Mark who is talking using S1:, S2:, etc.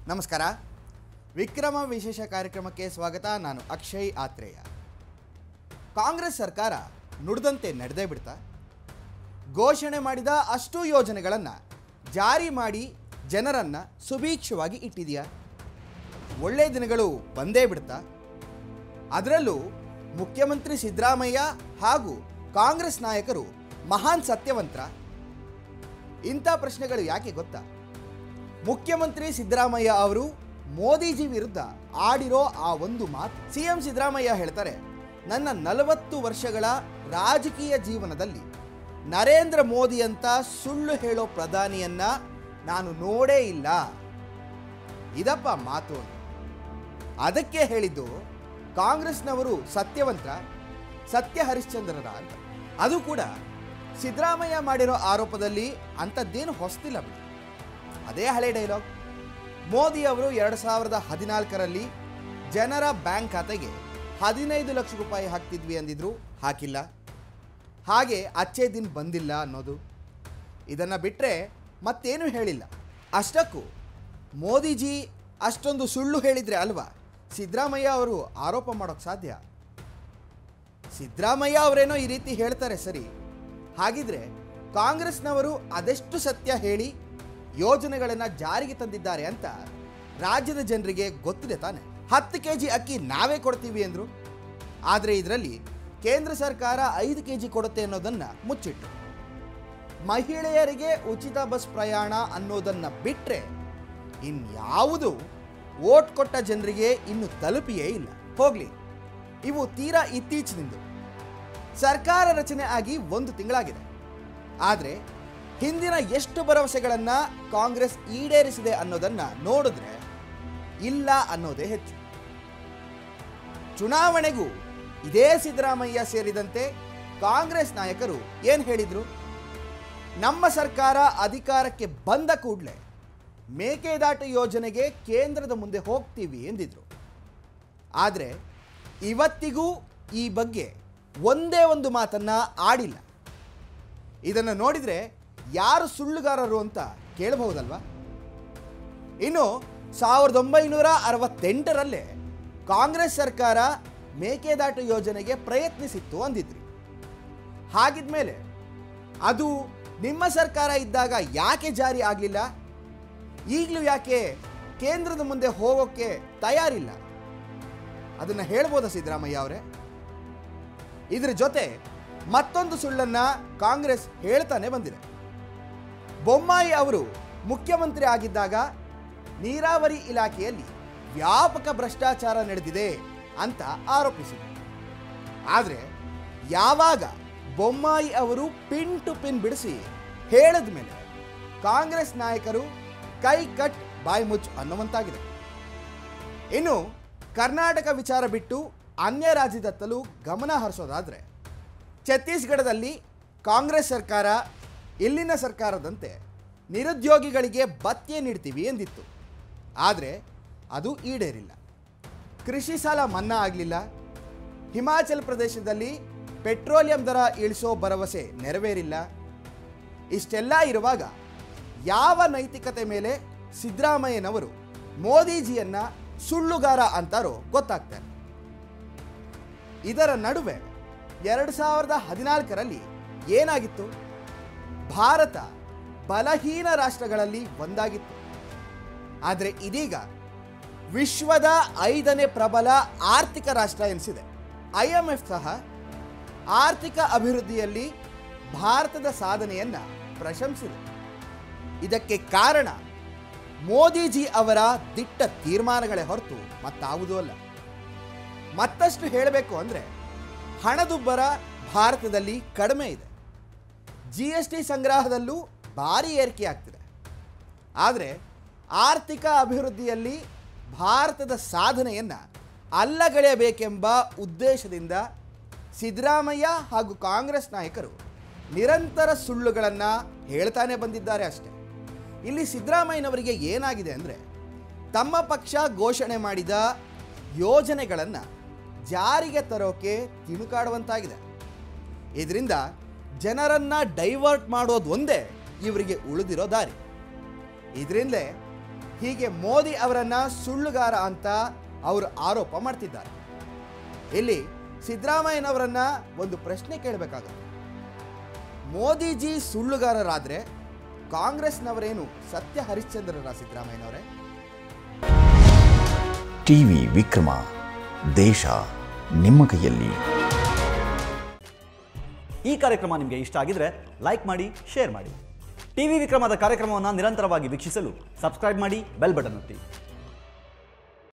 S1: ನಮಸ್ಕಾರ ವಿಕ್ರಮ ವಿಶೇಷ ಕಾರ್ಯಕ್ರಮಕ್ಕೆ ಸ್ವಾಗತ ನಾನು ಅಕ್ಷಯ್ ಆತ್ರೇಯ ಕಾಂಗ್ರೆಸ್ ಸರ್ಕಾರ ನುಡಿದಂತೆ ನಡೆದೇ ಬಿಡ್ತಾ ಘೋಷಣೆ ಮಾಡಿದ ಅಷ್ಟು ಯೋಜನೆಗಳನ್ನು ಜಾರಿ ಮಾಡಿ ಜನರನ್ನು ಸುಭೀಕ್ಷವಾಗಿ ಇಟ್ಟಿದೆಯಾ ಒಳ್ಳೆ ದಿನಗಳು ಬಂದೇ ಬಿಡ್ತಾ ಅದರಲ್ಲೂ ಮುಖ್ಯಮಂತ್ರಿ ಸಿದ್ದರಾಮಯ್ಯ ಹಾಗೂ ಕಾಂಗ್ರೆಸ್ ನಾಯಕರು ಮಹಾನ್ ಸತ್ಯವಂತರ ಇಂಥ ಪ್ರಶ್ನೆಗಳು ಯಾಕೆ ಗೊತ್ತಾ ಮುಖ್ಯಮಂತ್ರಿ ಸಿದ್ದರಾಮಯ್ಯ ಅವರು ಮೋದಿಜಿ ವಿರುದ್ಧ ಆಡಿರೋ ಆ ಒಂದು ಮಾತು ಸಿ ಎಂ ಸಿದ್ದರಾಮಯ್ಯ ಹೇಳ್ತಾರೆ ನನ್ನ ನಲವತ್ತು ವರ್ಷಗಳ ರಾಜಕೀಯ ಜೀವನದಲ್ಲಿ ನರೇಂದ್ರ ಮೋದಿ ಅಂತ ಸುಳ್ಳು ಹೇಳೋ ಪ್ರಧಾನಿಯನ್ನ ನಾನು ನೋಡೇ ಇಲ್ಲ ಇದಪ್ಪ ಮಾತು ಅಂತ. ಅದಕ್ಕೆ ಹೇಳಿದ್ದು ಕಾಂಗ್ರೆಸ್ನವರು ಸತ್ಯವಂತ ಸತ್ಯ ಹರಿಶ್ಚಂದ್ರರ ಅಂತ ಅದು ಕೂಡ ಸಿದ್ದರಾಮಯ್ಯ ಮಾಡಿರೋ ಆರೋಪದಲ್ಲಿ ಅಂಥದ್ದೇನು ಹೊಸ್ತಿಲ್ಲ ಬಿಡಿ ಅದೇ ಹಳೆ ಡೈಲಾಗ್ ಮೋದಿ ಅವರು ಎರಡು ಸಾವಿರದ ಹದಿನಾಲ್ಕರಲ್ಲಿ ಜನರ ಬ್ಯಾಂಕ್ ಖಾತೆಗೆ ಹದಿನೈದು ಲಕ್ಷ ರೂಪಾಯಿ ಹಾಕ್ತಿದ್ವಿ ಅಂದಿದ್ರು ಹಾಕಿಲ್ಲ ಹಾಗೆ ಅಚ್ಚೇ ದಿನ ಬಂದಿಲ್ಲ ಅನ್ನೋದು ಇದನ್ನು ಬಿಟ್ಟರೆ ಮತ್ತೇನು ಹೇಳಿಲ್ಲ ಅಷ್ಟಕ್ಕೂ ಮೋದಿಜಿ ಅಷ್ಟೊಂದು ಸುಳ್ಳು ಹೇಳಿದರೆ ಅಲ್ವಾ ಸಿದ್ದರಾಮಯ್ಯ ಅವರು ಆರೋಪ ಮಾಡೋಕ್ಕೆ ಸಾಧ್ಯ ಸಿದ್ದರಾಮಯ್ಯ ಅವರೇನೋ ಈ ರೀತಿ ಹೇಳ್ತಾರೆ ಸರಿ ಹಾಗಿದ್ರೆ ಕಾಂಗ್ರೆಸ್ನವರು ಅದೆಷ್ಟು ಸತ್ಯ ಹೇಳಿ ಯೋಜನೆಗಳನ್ನು ಜಾರಿಗೆ ತಂದಿದ್ದಾರೆ ಅಂತ ರಾಜ್ಯದ ಜನರಿಗೆ ಗೊತ್ತಿದೆ ತಾನೆ ಹತ್ತು ಕೆ ಜಿ ಅಕ್ಕಿ ನಾವೇ ಕೊಡ್ತೀವಿ ಅಂದರು ಆದರೆ ಇದರಲ್ಲಿ ಕೇಂದ್ರ ಸರ್ಕಾರ ಐದು ಕೆ ಜಿ ಕೊಡುತ್ತೆ ಅನ್ನೋದನ್ನು ಮುಚ್ಚಿಟ್ಟು ಮಹಿಳೆಯರಿಗೆ ಉಚಿತ ಬಸ್ ಪ್ರಯಾಣ ಅನ್ನೋದನ್ನು ಬಿಟ್ಟರೆ ಇನ್ಯಾವುದು ಓಟ್ ಕೊಟ್ಟ ಜನರಿಗೆ ಇನ್ನು ತಲುಪಿಯೇ ಇಲ್ಲ ಹೋಗಲಿ ಇವು ತೀರಾ ಇತ್ತೀಚಿನಿಂದು ಸರ್ಕಾರ ರಚನೆ ಆಗಿ ಒಂದು ತಿಂಗಳಾಗಿದೆ ಆದರೆ ಹಿಂದಿನ ಎಷ್ಟು ಭರವಸೆಗಳನ್ನು ಕಾಂಗ್ರೆಸ್ ಈಡೇರಿಸಿದೆ ಅನ್ನೋದನ್ನು ನೋಡಿದ್ರೆ ಇಲ್ಲ ಅನ್ನೋದೇ ಹೆಚ್ಚು ಚುನಾವಣೆಗೂ ಇದೇ ಸಿದ್ದರಾಮಯ್ಯ ಸೇರಿದಂತೆ ಕಾಂಗ್ರೆಸ್ ನಾಯಕರು ಏನು ಹೇಳಿದ್ರು ನಮ್ಮ ಸರ್ಕಾರ ಅಧಿಕಾರಕ್ಕೆ ಬಂದ ಕೂಡಲೇ ಮೇಕೆದಾಟು ಯೋಜನೆಗೆ ಕೇಂದ್ರದ ಮುಂದೆ ಹೋಗ್ತೀವಿ ಎಂದಿದ್ರು ಆದರೆ ಇವತ್ತಿಗೂ ಈ ಬಗ್ಗೆ ಒಂದೇ ಒಂದು ಮಾತನ್ನ ಆಡಿಲ್ಲ ಇದನ್ನು ನೋಡಿದರೆ ಯಾರು ಸುಳ್ಳುಗಾರರು ಅಂತ ಕೇಳಬಹುದಲ್ವಾ ಇನ್ನು ಸಾವಿರದ ಒಂಬೈನೂರ ಅರವತ್ತೆಂಟರಲ್ಲೇ ಕಾಂಗ್ರೆಸ್ ಸರ್ಕಾರ ಮೇಕೆದಾಟು ಯೋಜನೆಗೆ ಪ್ರಯತ್ನಿಸಿತ್ತು ಅಂದಿದ್ರಿ ಹಾಗಿದ್ಮೇಲೆ ಅದು ನಿಮ್ಮ ಸರ್ಕಾರ ಇದ್ದಾಗ ಯಾಕೆ ಜಾರಿ ಆಗಲಿಲ್ಲ ಈಗಲೂ ಯಾಕೆ ಕೇಂದ್ರದ ಮುಂದೆ ಹೋಗೋಕ್ಕೆ ತಯಾರಿಲ್ಲ ಅದನ್ನು ಹೇಳ್ಬೋದಾ ಸಿದ್ದರಾಮಯ್ಯ ಅವರೇ ಇದರ ಜೊತೆ ಮತ್ತೊಂದು ಸುಳ್ಳನ್ನ ಕಾಂಗ್ರೆಸ್ ಹೇಳ್ತಾನೆ ಬಂದಿದೆ ಬೊಮ್ಮಾಯಿ ಅವರು ಮುಖ್ಯಮಂತ್ರಿ ಆಗಿದ್ದಾಗ ನೀರಾವರಿ ಇಲಾಖೆಯಲ್ಲಿ ವ್ಯಾಪಕ ಭ್ರಷ್ಟಾಚಾರ ನಡೆದಿದೆ ಅಂತ ಆರೋಪಿಸಿದರು ಆದರೆ ಯಾವಾಗ ಬೊಮ್ಮಾಯಿ ಅವರು ಪಿನ್ ಟು ಪಿನ್ ಬಿಡಿಸಿ ಹೇಳಿದ ಮೇಲೆ ಕಾಂಗ್ರೆಸ್ ನಾಯಕರು ಕೈ ಕಟ್ ಬಾಯಿ ಮುಚ್ಚ್ ಅನ್ನುವಂತಾಗಿದೆ ಇನ್ನು ಕರ್ನಾಟಕ ವಿಚಾರ ಬಿಟ್ಟು ಅನ್ಯ ರಾಜ್ಯದತ್ತಲೂ ಗಮನ ಹರಿಸೋದಾದರೆ ಛತ್ತೀಸ್ಗಢದಲ್ಲಿ ಕಾಂಗ್ರೆಸ್ ಸರ್ಕಾರ ಇಲ್ಲಿನ ಸರ್ಕಾರದಂತೆ ನಿರುದ್ಯೋಗಿಗಳಿಗೆ ಭತ್ಯೆ ನೀಡ್ತೀವಿ ಎಂದಿತ್ತು ಆದರೆ ಅದು ಈಡೇರಿಲ್ಲ ಕೃಷಿ ಸಾಲ ಮನ್ನಾ ಆಗಲಿಲ್ಲ ಹಿಮಾಚಲ ಪ್ರದೇಶದಲ್ಲಿ ಪೆಟ್ರೋಲಿಯಂ ದರ ಇಳಿಸೋ ಭರವಸೆ ನೆರವೇರಿಲ್ಲ ಇಷ್ಟೆಲ್ಲ ಇರುವಾಗ ಯಾವ ನೈತಿಕತೆ ಮೇಲೆ ಸಿದ್ದರಾಮಯ್ಯನವರು ಮೋದಿಜಿಯನ್ನ ಸುಳ್ಳುಗಾರ ಅಂತಾರೋ ಗೊತ್ತಾಗ್ತಾರೆ ಇದರ ನಡುವೆ ಎರಡು ಸಾವಿರದ ಹದಿನಾಲ್ಕರಲ್ಲಿ ಏನಾಗಿತ್ತು ಭಾರತ ಬಲಹೀನ ರಾಷ್ಟ್ರಗಳಲ್ಲಿ ಒಂದಾಗಿತ್ತು ಆದರೆ ಇದೀಗ ವಿಶ್ವದ ಐದನೇ ಪ್ರಬಲ ಆರ್ಥಿಕ ರಾಷ್ಟ್ರ ಎನಿಸಿದೆ ಐ ಎಂ ಎಫ್ ಸಹ ಆರ್ಥಿಕ ಅಭಿವೃದ್ಧಿಯಲ್ಲಿ ಭಾರತದ ಸಾಧನೆಯನ್ನು ಪ್ರಶಂಸಿದೆ ಇದಕ್ಕೆ ಕಾರಣ ಮೋದಿಜಿ ಅವರ ದಿಟ್ಟ ತೀರ್ಮಾನಗಳೇ ಹೊರತು ಮತ್ತಾವುದೂ ಅಲ್ಲ ಮತ್ತಷ್ಟು ಹೇಳಬೇಕು ಅಂದರೆ ಹಣದುಬ್ಬರ ಭಾರತದಲ್ಲಿ ಕಡಿಮೆ ಇದೆ ಜಿ ಎಸ್ ಟಿ ಸಂಗ್ರಹದಲ್ಲೂ ಭಾರಿ ಏರಿಕೆ ಆಗ್ತಿದೆ ಆದರೆ ಆರ್ಥಿಕ ಅಭಿವೃದ್ಧಿಯಲ್ಲಿ ಭಾರತದ ಸಾಧನೆಯನ್ನು ಅಲ್ಲಗಳೆಯಬೇಕೆಂಬ ಉದ್ದೇಶದಿಂದ ಸಿದ್ದರಾಮಯ್ಯ ಹಾಗೂ ಕಾಂಗ್ರೆಸ್ ನಾಯಕರು ನಿರಂತರ ಸುಳ್ಳುಗಳನ್ನು ಹೇಳ್ತಾನೆ ಬಂದಿದ್ದಾರೆ ಅಷ್ಟೆ ಇಲ್ಲಿ ಸಿದ್ದರಾಮಯ್ಯನವರಿಗೆ ಏನಾಗಿದೆ ಅಂದರೆ ತಮ್ಮ ಪಕ್ಷ ಘೋಷಣೆ ಮಾಡಿದ ಯೋಜನೆಗಳನ್ನು ಜಾರಿಗೆ ತರೋಕೆ ತಿಣುಕಾಡುವಂತಾಗಿದೆ ಇದರಿಂದ ಜನರನ್ನು ಡೈವರ್ಟ್ ಮಾಡೋದು ಒಂದೇ ಇವರಿಗೆ ಉಳಿದಿರೋ ದಾರಿ ಇದರಿಂದಲೇ ಹೀಗೆ ಮೋದಿ ಅವರನ್ನ ಸುಳ್ಳುಗಾರ ಅಂತ ಅವರು ಆರೋಪ ಮಾಡ್ತಿದ್ದಾರೆ ಇಲ್ಲಿ ಸಿದ್ದರಾಮಯ್ಯನವರನ್ನ ಒಂದು ಪ್ರಶ್ನೆ ಕೇಳಬೇಕಾಗುತ್ತೆ ಮೋದಿಜಿ ಸುಳ್ಳುಗಾರರಾದ್ರೆ ಕಾಂಗ್ರೆಸ್ನವರೇನು ಸತ್ಯ ಹರಿಶ್ಚಂದ್ರರ ಸಿದ್ದರಾಮಯ್ಯನವರೇ
S2: ಟಿವಿ ವಿಕ್ರಮ ದೇಶ ನಿಮ್ಮ ಕೈಯಲ್ಲಿ
S3: ಈ ಕಾರ್ಯಕ್ರಮ ನಿಮಗೆ ಇಷ್ಟ ಆಗಿದ್ರೆ ಲೈಕ್ ಮಾಡಿ ಶೇರ್ ಮಾಡಿ ಟಿವಿ ವಿಕ್ರಮದ ಕಾರ್ಯಕ್ರಮವನ್ನು ನಿರಂತರವಾಗಿ ವೀಕ್ಷಿಸಲು ಸಬ್ಸ್ಕ್ರೈಬ್ ಮಾಡಿ ಬೆಲ್ ಬಟನ್ ಒತ್ತಿ